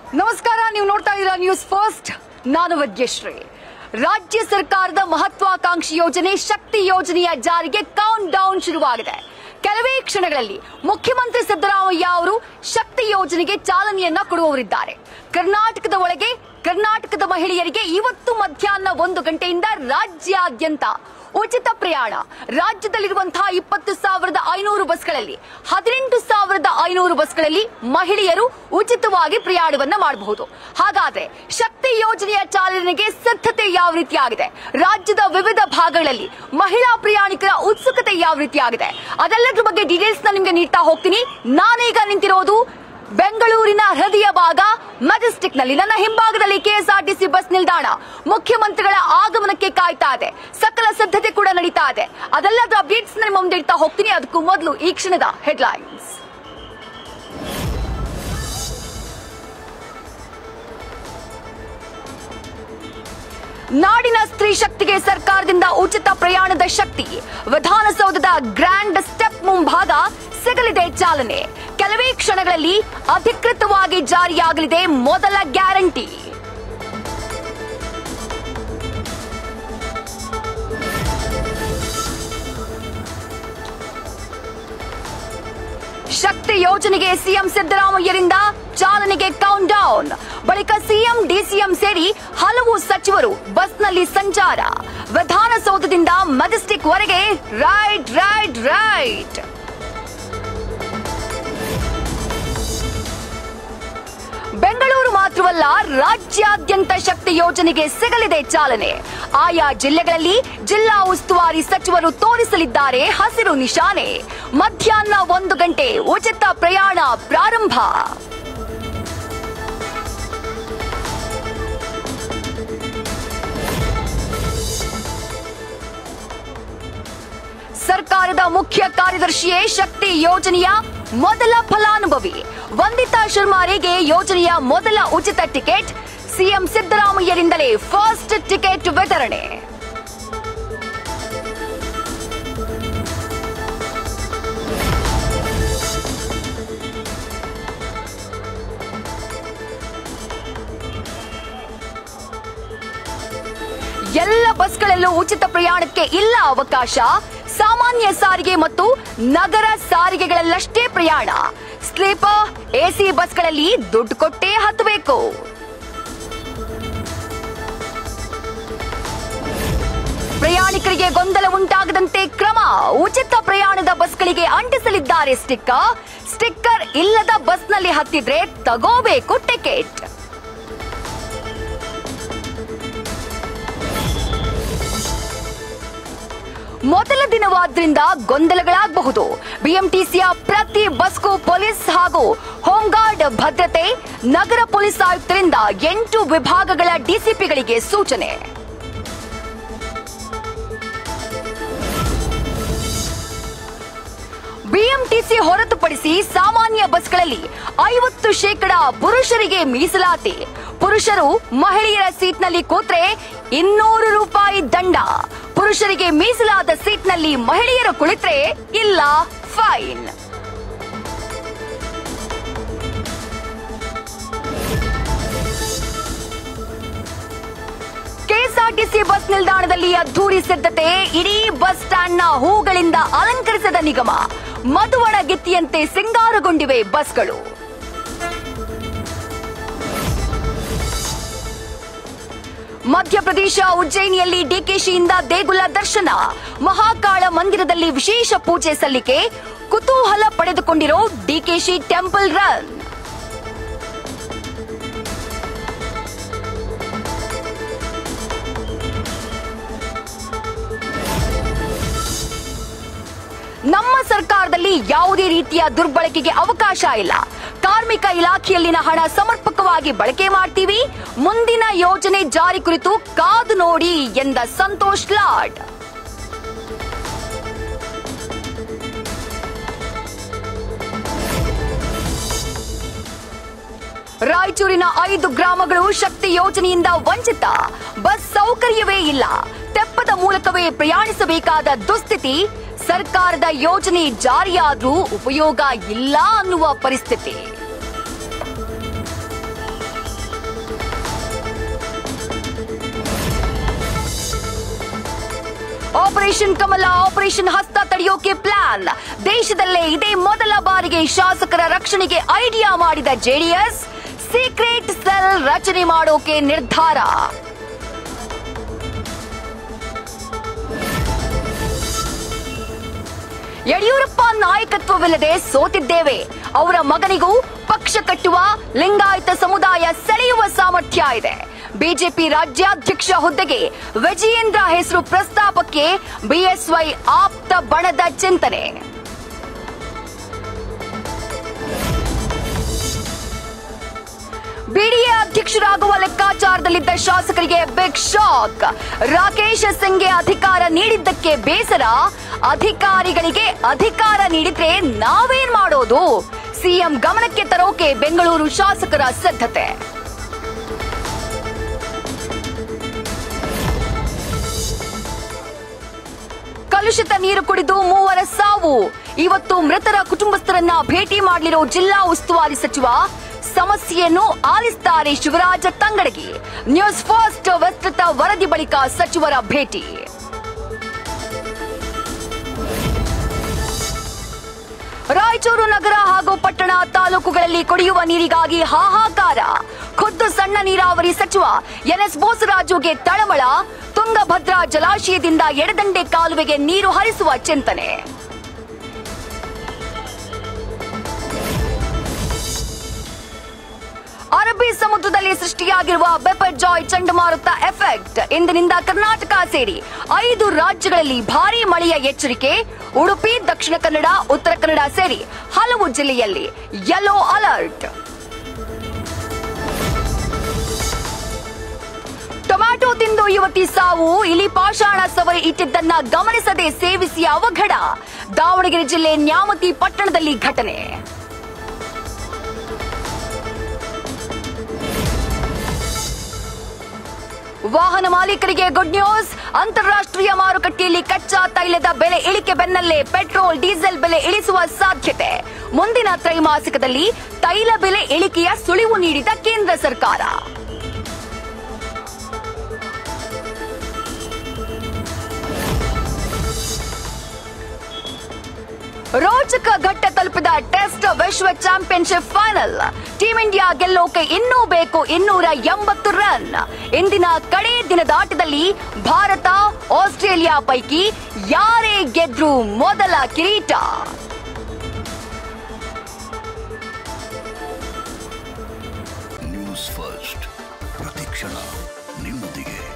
ನಮಸ್ಕಾರ ನೀವು ನೋಡ್ತಾ ಇದ್ದೀರಾ ನ್ಯೂಸ್ ಫಸ್ಟ್ ನಾನು ವಿದ್ಯಶ್ರೀ ರಾಜ್ಯ ಸರ್ಕಾರದ ಮಹತ್ವಾಕಾಂಕ್ಷಿ ಯೋಜನೆ ಶಕ್ತಿ ಯೋಜನೆಯ ಜಾರಿಗೆ ಕೌಂಟ್ ಡೌನ್ ಶುರುವಾಗಿದೆ ಕೆಲವೇ ಕ್ಷಣಗಳಲ್ಲಿ ಮುಖ್ಯಮಂತ್ರಿ ಸಿದ್ದರಾಮಯ್ಯ ಅವರು ಶಕ್ತಿ ಯೋಜನೆಗೆ ಚಾಲನೆಯನ್ನ ಕೊಡುವವರಿದ್ದಾರೆ ಕರ್ನಾಟಕದ ಒಳಗೆ ಕರ್ನಾಟಕದ ಮಹಿಳೆಯರಿಗೆ ಇವತ್ತು ಮಧ್ಯಾಹ್ನ ಒಂದು ಗಂಟೆಯಿಂದ ರಾಜ್ಯಾದ್ಯಂತ ಉಚಿತ ಪ್ರಯಾಣ ರಾಜ್ಯದಲ್ಲಿರುವಂತಹ ಇಪ್ಪತ್ತು ಸಾವಿರದ ಐನೂರು ಬಸ್ಗಳಲ್ಲಿ ಹದಿನೆಂಟು ಸಾವಿರದ ಐನೂರು ಬಸ್ಗಳಲ್ಲಿ ಮಹಿಳೆಯರು ಉಚಿತವಾಗಿ ಪ್ರಯಾಣವನ್ನ ಮಾಡಬಹುದು ಹಾಗಾದ್ರೆ ಶಕ್ತಿ ಯೋಜನೆಯ ಚಾಲನೆಗೆ ಸಿದ್ಧತೆ ಯಾವ ರೀತಿಯಾಗಿದೆ ರಾಜ್ಯದ ವಿವಿಧ ಭಾಗಗಳಲ್ಲಿ ಮಹಿಳಾ ಪ್ರಯಾಣಿಕರ ಉತ್ಸುಕತೆ ಯಾವ ರೀತಿಯಾಗಿದೆ ಅದೆಲ್ಲದ್ರ ಬಗ್ಗೆ ಡೀಟೇಲ್ಸ್ ನಿಮ್ಗೆ ನೀಡ್ತಾ ಹೋಗ್ತೀನಿ ನಾನೀಗ ನಿಂತಿರೋದು ಬೆಂಗಳೂರಿನ ಹೃದಯ ಭಾಗ ಮೆಜೆಸ್ಟಿಕ್ ನಲ್ಲಿ ನನ್ನ ಹಿಂಭಾಗದಲ್ಲಿ ಕೆಎಸ್ಆರ್ಟಿಸಿ ಬಸ್ ನಿಲ್ದಾಣ ಮುಖ್ಯಮಂತ್ರಿಗಳ ಆಗಮನಕ್ಕೆ ಕಾಯ್ತಾ ಇದೆ ಸಕಲ ಸಿದ್ಧತೆ ಕೂಡ ನಡೀತಾ ಇದೆ ಅದೆಲ್ಲದರ ಅಪ್ಡೇಟ್ಸ್ ನಿಮ್ಮ ಮುಂದೆ ಇಡ್ತಾ ಹೋಗ್ತೀನಿ ಅದಕ್ಕೂ ಮೊದಲು ಈ ಕ್ಷಣದ ಹೆಡ್ಲೈನ್ಸ್ ನಾಡಿನ ಸ್ತ್ರೀ ಶಕ್ತಿಗೆ ಸರ್ಕಾರದಿಂದ ಉಚಿತ ಪ್ರಯಾಣದ ಶಕ್ತಿ ವಿಧಾನಸೌಧದ ಗ್ರ್ಯಾಂಡ್ ಸ್ಟೆಪ್ ಮುಂಭಾಗ ಸಿಗಲಿದೆ ಚಾಲನೆ ಕೆಲವೇ ಕ್ಷಣಗಳಲ್ಲಿ ಅಧಿಕೃತವಾಗಿ ಜಾರಿಯಾಗಲಿದೆ ಮೊದಲ ಗ್ಯಾರಂಟಿ ಶಕ್ತಿ ಯೋಜನೆಗೆ ಸಿಎಂ ಸಿದ್ದರಾಮಯ್ಯರಿಂದ ಚಾಲನೆಗೆ ಕೌಂಟ್ ಡೌನ್ ಬಳಿಕ ಸಿಎಂ ಡಿಸಿಎಂ ಸೇರಿ ಹಲವು ಸಚಿವರು ಬಸ್ನಲ್ಲಿ ಸಂಚಾರ ವಿಧಾನಸೌಧದಿಂದ ಮೆಜೆಸ್ಟಿಕ್ ವರೆಗೆ ರೈಟ್ ರೈಟ್ ರೈಟ್ ಬೆಂಗಳೂರು ಮಾತ್ರವಲ್ಲ ರಾಜ್ಯಾದ್ಯಂತ ಶಕ್ತಿ ಯೋಜನೆಗೆ ಸಿಗಲಿದೆ ಚಾಲನೆ ಆಯಾ ಜಿಲ್ಲೆಗಳಲ್ಲಿ ಜಿಲ್ಲಾ ಉಸ್ತುವಾರಿ ಸಚಿವರು ತೋರಿಸಲಿದ್ದಾರೆ ಹಸಿರು ನಿಶಾನೆ ಮಧ್ಯಾಹ್ನ ಒಂದು ಗಂಟೆ ಉಚಿತ ಪ್ರಯಾಣ ಪ್ರಾರಂಭ ಸರ್ಕಾರದ ಮುಖ್ಯ ಕಾರ್ಯದರ್ಶಿಯೇ ಶಕ್ತಿ ಯೋಜನೆಯ ಮೊದಲ ಫಲಾನುಭವಿ ವಂದಿತಾ ಶರ್ಮಾರಿಗೆ ಯೋಜನೆಯ ಮೊದಲ ಉಚಿತ ಟಿಕೆಟ್ ಸಿಎಂ ಸಿದ್ದರಾಮಯ್ಯರಿಂದಲೇ ಫಸ್ಟ್ ಟಿಕೆಟ್ ವಿತರಣೆ ಎಲ್ಲ ಬಸ್ಗಳಲ್ಲೂ ಉಚಿತ ಪ್ರಯಾಣಕ್ಕೆ ಇಲ್ಲ ಅವಕಾಶ ಸಾಮಾನ್ಯ ಸಾರಿಗೆ ಮತ್ತು ನಗರ ಸಾರಿಗೆಗಳಲ್ಲಷ್ಟೇ ಪ್ರಯಾಣ ಸ್ಲೀಪರ್ ಎಸಿ ಬಸ್ಗಳಲ್ಲಿ ದುಡ್ಡು ಕೊಟ್ಟೇ ಹತ್ತಬೇಕು ಪ್ರಯಾಣಿಕರಿಗೆ ಗೊಂದಲ ಉಂಟಾಗದಂತೆ ಕ್ರಮ ಉಚಿತ ಪ್ರಯಾಣದ ಬಸ್ಗಳಿಗೆ ಅಂಟಿಸಲಿದ್ದಾರೆ ಸ್ಟಿಕ್ಕರ್ ಸ್ಟಿಕ್ಕರ್ ಇಲ್ಲದ ಬಸ್ನಲ್ಲಿ ಹತ್ತಿದ್ರೆ ತಗೋಬೇಕು ಟಿಕೆಟ್ ಮೊದಲ ದಿನವಾದ್ರಿಂದ ಗೊಂದಲಗಳಾಗಬಹುದು ಬಿಎಂಟಿಸಿಯ ಪ್ರತಿ ಬಸ್ಗೂ ಪೊಲೀಸ್ ಹಾಗೂ ಹೋಂಗಾರ್ಡ್ ಭದ್ರತೆ ನಗರ ಪೊಲೀಸ್ ಆಯುಕ್ತರಿಂದ ಎಂಟು ವಿಭಾಗಗಳ ಡಿಸಿಪಿಗಳಿಗೆ ಸೂಚನೆ ಬಿಎಂಟಿಸಿ ಹೊರತುಪಡಿಸಿ ಸಾಮಾನ್ಯ ಬಸ್ಗಳಲ್ಲಿ ಐವತ್ತು ಶೇಕಡ ಪುರುಷರಿಗೆ ಮೀಸಲಾತಿ ಪುರುಷರು ಮಹಿಳೆಯರ ಸೀಟ್ನಲ್ಲಿ ಕೂತ್ರೆ ಇನ್ನೂರು ರೂಪಾಯಿ ದಂಡ ಪುರುಷರಿಗೆ ಮೀಸಲಾದ ಸೀಟ್ನಲ್ಲಿ ಮಹಿಳೆಯರು ಕುಳಿತ್ರೆ ಇಲ್ಲ ಫೈನ್ ಕೆಎಸ್ಆರ್ಟಿಸಿ ಬಸ್ ನಿಲ್ದಾಣದಲ್ಲಿ ಅದ್ದೂರಿ ಸಿದ್ಧತೆ ಇಡೀ ಬಸ್ ಸ್ಟ್ಯಾಂಡ್ನ ಹೂಗಳಿಂದ ಅಲಂಕರಿಸಿದ ನಿಗಮ ಮಧುವಣ ಗಿತ್ತಿಯಂತೆ ಸಿಂಗಾರಗೊಂಡಿವೆ ಬಸ್ಗಳು ಮಧ್ಯಪ್ರದೇಶ ಉಜ್ಜಯಿನಿಯಲ್ಲಿ ಡಿಕೆಶಿಯಿಂದ ದೇಗುಲ ದರ್ಶನ ಮಹಾಕಾಳ ಮಂದಿರದಲ್ಲಿ ವಿಶೇಷ ಪೂಜೆ ಸಲ್ಲಿಕೆ ಕುತೂಹಲ ಪಡೆದುಕೊಂಡಿರೋ ಡಿಕೆಶಿ ಟೆಂಪಲ್ ರನ್ ನಮ್ಮ ಸರ್ಕಾರದಲ್ಲಿ ಯಾವುದೇ ರೀತಿಯ ದುರ್ಬಳಕೆಗೆ ಅವಕಾಶ ಇಲ್ಲ ಕಾರ್ಮಿಕ ಇಲಾಖೆಯಲ್ಲಿನ ಹಣ ಸಮರ್ಪಕವಾಗಿ ಬಳಕೆ ಮಾಡ್ತೀವಿ ಮುಂದಿನ ಯೋಜನೆ ಜಾರಿ ಕುರಿತು ಕಾದು ನೋಡಿ ಎಂದ ಸಂತೋಷ್ ಲಾಡ್ ರಾಯಚೂರಿನ ಐದು ಗ್ರಾಮಗಳು ಶಕ್ತಿ ಯೋಜನೆಯಿಂದ ವಂಚಿತ ಬಸ್ ಸೌಕರ್ಯವೇ ಇಲ್ಲ ತೆಪ್ಪದ ಮೂಲಕವೇ ಪ್ರಯಾಣಿಸಬೇಕಾದ ದುಸ್ಥಿತಿ ಸರ್ಕಾರದ ಯೋಜನೆ ಜಾರಿಯಾದ್ರೂ ಉಪಯೋಗ ಇಲ್ಲ ಅನ್ನುವ ಪರಿಸ್ಥಿತಿ ಆಪರೇಷನ್ ಕಮಲ ಆಪರೇಷನ್ ಹಸ್ತ ತಡೆಯೋಕೆ ಪ್ಲಾನ್ ದೇಶದಲ್ಲೇ ಇದೇ ಮೊದಲ ಬಾರಿಗೆ ಶಾಸಕರ ರಕ್ಷಣೆಗೆ ಐಡಿಯಾ ಮಾಡಿದ ಜೆಡಿಎಸ್ ಸೀಕ್ರೆಟ್ ಸೆಲ್ ರಚನೆ ಮಾಡೋಕೆ ನಿರ್ಧಾರ ಯಡಿಯೂರಪ್ಪ ನಾಯಕತ್ವವಿಲ್ಲದೆ ಸೋತಿದ್ದೇವೆ ಅವರ ಮಗನಿಗೂ ಪಕ್ಷ ಕಟ್ಟುವ ಲಿಂಗಾಯತ ಸಮುದಾಯ ಸೆಳೆಯುವ ಸಾಮರ್ಥ್ಯ ಇದೆ ಬಿಜೆಪಿ ರಾಜ್ಯಾಧ್ಯಕ್ಷ ಹುದ್ದೆಗೆ ವಿಜಯೇಂದ್ರ ಹೆಸರು ಪ್ರಸ್ತಾಪಕ್ಕೆ ಬಿಎಸ್ವೈ ಆಪ್ತ ಬಣದ ಚಿಂತನೆ ಬಿಡಿಎ ಅಧ್ಯಕ್ಷರಾಗುವ ಲೆಕ್ಕಾಚಾರದಲ್ಲಿದ್ದ ಶಾಸಕರಿಗೆ ಬಿಗ್ ಶಾಕ್ ರಾಕೇಶ್ ಸಿಂಗ್ಗೆ ಅಧಿಕಾರ ನೀಡಿದ್ದಕ್ಕೆ ಬೇಸರ ಅಧಿಕಾರಿಗಳಿಗೆ ಅಧಿಕಾರ ನೀಡಿದ್ರೆ ನಾವೇನ್ ಮಾಡೋದು ಸಿಎಂ ಗಮನಕ್ಕೆ ತರೋಕೆ ಬೆಂಗಳೂರು ಶಾಸಕರ ಸಿದ್ಧತೆ ಕಲುಷಿತ ನೀರು ಕುಡಿದು ಮೂವರ ಸಾವು ಇವತ್ತು ಮೃತರ ಕುಟುಂಬಸ್ಥರನ್ನ ಭೇಟಿ ಮಾಡಲಿರೋ ಜಿಲ್ಲಾ ಉಸ್ತುವಾರಿ ಸಚಿವ ಸಮಸ್ಯೆಯನ್ನು ಆಲಿಸ್ತಾರೆ ಶಿವರಾಜ ತಂಗಡಗಿ ನ್ಯೂಸ್ ಫಸ್ಟ್ ವಿಸ್ತೃತ ವರದಿ ಬಳಿಕ ಸಚಿವರ ಭೇಟಿ ರಾಯಚೂರು ನಗರ ಹಾಗೂ ಪಟ್ಟಣ ತಾಲೂಕುಗಳಲ್ಲಿ ಕುಡಿಯುವ ನೀರಿಗಾಗಿ ಹಾಹಾಕಾರ ಖುದ್ದು ಸಣ್ಣ ನೀರಾವರಿ ಸಚಿವ ಎನ್ಎಸ್ ಬೋಸರಾಜುಗೆ ತಳಮಳ ತುಂಗಭದ್ರಾ ಜಲಾಶಯದಿಂದ ಎಡದಂಡೆ ಕಾಲುವೆಗೆ ನೀರು ಹರಿಸುವ ಚಿಂತನೆ ಅರಬ್ಬಿ ಸಮುದ್ರದಲ್ಲಿ ಸೃಷ್ಟಿಯಾಗಿರುವ ಬೆಪರ್ಜಾಯ್ ಚಂಡಮಾರುತ ಎಫೆಕ್ಟ್ ಇಂದಿನಿಂದ ಕರ್ನಾಟಕ ಸೇರಿ ಐದು ರಾಜ್ಯಗಳಲ್ಲಿ ಭಾರೀ ಮಳೆಯ ಎಚ್ಚರಿಕೆ ಉಡುಪಿ ದಕ್ಷಿಣ ಕನ್ನಡ ಉತ್ತರ ಕನ್ನಡ ಸೇರಿ ಹಲವು ಜಿಲ್ಲೆಯಲ್ಲಿ ಯೆಲ್ಲೋ ಅಲರ್ಟ್ ಟೊಮ್ಯಾಟೊ ತಿಂದು ಯುವತಿ ಸಾವು ಇಲಿ ಪಾಷಾಣ ಸವರಿ ಇಟ್ಟಿದ್ದನ್ನ ಗಮನಿಸದೆ ಸೇವಿಸಿ ಅವಘಡ ದಾವಣಗೆರೆ ಜಿಲ್ಲೆ ನ್ಯಾಮತಿ ಪಟ್ಟಣದಲ್ಲಿ ಘಟನೆ ವಾಹನ ಮಾಲೀಕರಿಗೆ ಗುಡ್ ನ್ಯೂಸ್ ಅಂತಾರಾಷ್ಟ್ರೀಯ ಮಾರುಕಟ್ಟೆಯಲ್ಲಿ ಕಚ್ಚಾ ತೈಲದ ಬೆಲೆ ಇಳಿಕೆ ಬೆನ್ನಲ್ಲೇ ಪೆಟ್ರೋಲ್ ಡೀಸೆಲ್ ಬೆಲೆ ಇಳಿಸುವ ಸಾಧ್ಯತೆ ಮುಂದಿನ ತ್ರೈಮಾಸಿಕದಲ್ಲಿ ತೈಲ ಬೆಲೆ ಇಳಿಕೆಯ ಸುಳಿವು ನೀಡಿದ ಕೇಂದ್ರ ಸರ್ಕಾರ ರೋಚಕ ಘಟ್ಟ ತಲುಪಿದ ಟೆಸ್ಟ್ ವಿಶ್ವ ಚಾಂಪಿಯನ್ಶಿಪ್ ಫೈನಲ್ ಟೀಂ ಇಂಡಿಯಾ ಗೆಲ್ಲೋಕೆ ಇನ್ನೂ ಬೇಕು ಇನ್ನೂರ ಎಂಬತ್ತು ರನ್ ಇಂದಿನ ಕಡೆ ದಿನದ ಆಟದಲ್ಲಿ ಭಾರತ ಆಸ್ಟ್ರೇಲಿಯಾ ಪೈಕಿ ಯಾರೇ ಗೆದ್ರು ಮೊದಲ ಕಿರೀಟ ನ್ಯೂಸ್ ಫಸ್ಟ್ ಪ್ರತಿಕ್ಷಣ ನಿಮ್ಮೊಂದಿಗೆ